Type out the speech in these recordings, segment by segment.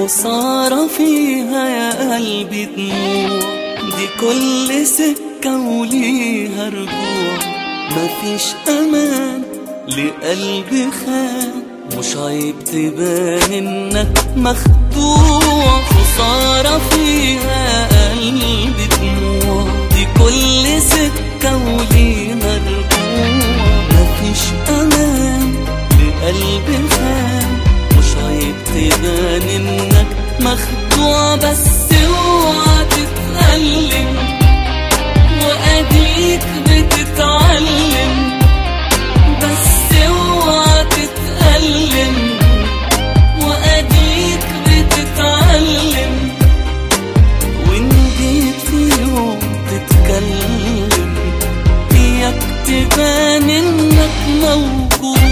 خسارة فيها يا قلبي دموع دي كل سكة وليها رجوع مفيش أمان لقلبي خان مش عيب تبان انك مخدوع خسارة فيها يا قلبي دموع دي كل سكة وليها رجوع مفيش أمان لقلبي خان مش عيب تبان انك مخدوع بس اوعى تتألم واديك بتتعلم بس اوعى تتألم واديك بتتعلم وان جيت في يوم تتكلم اياك تبان انك موجوع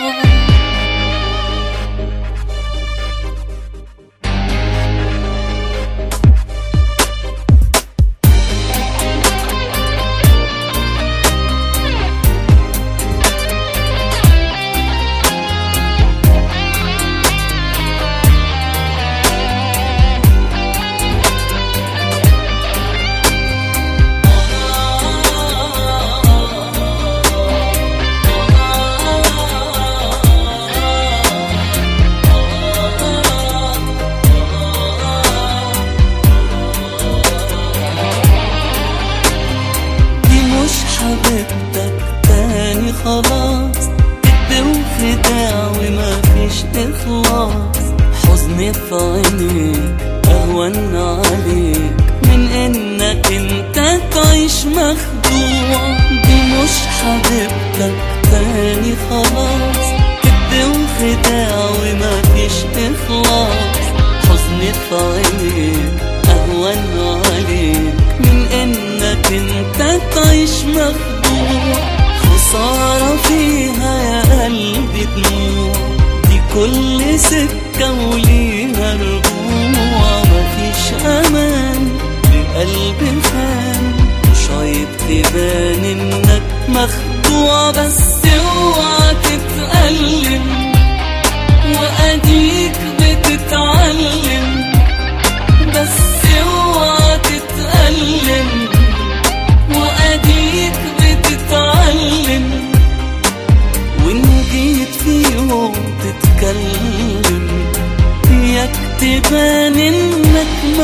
دي مش حبيبتك تاني خلاص كدب وخداع وما فيش إخلاص حزن في عينيك أهون عليك من إنك أنت تعيش مخدوع دي مش حبيبتك تاني خلاص كدب وخداع وما فيش إخلاص حزن في عينيك أهون عليك من إنك أنت تعيش مخدوع خسارة فيها يا قلبي دموع دي كل سكة وليها رجوع مفيش أمان لقلبي خان مش عيب تبان إنك مخدوع بس اوعى تتألم وأديك بتتعلم بس اوعى تتألم وأديك بتتعلم وإن جيت في يوم تتكلم ياك تبان إنك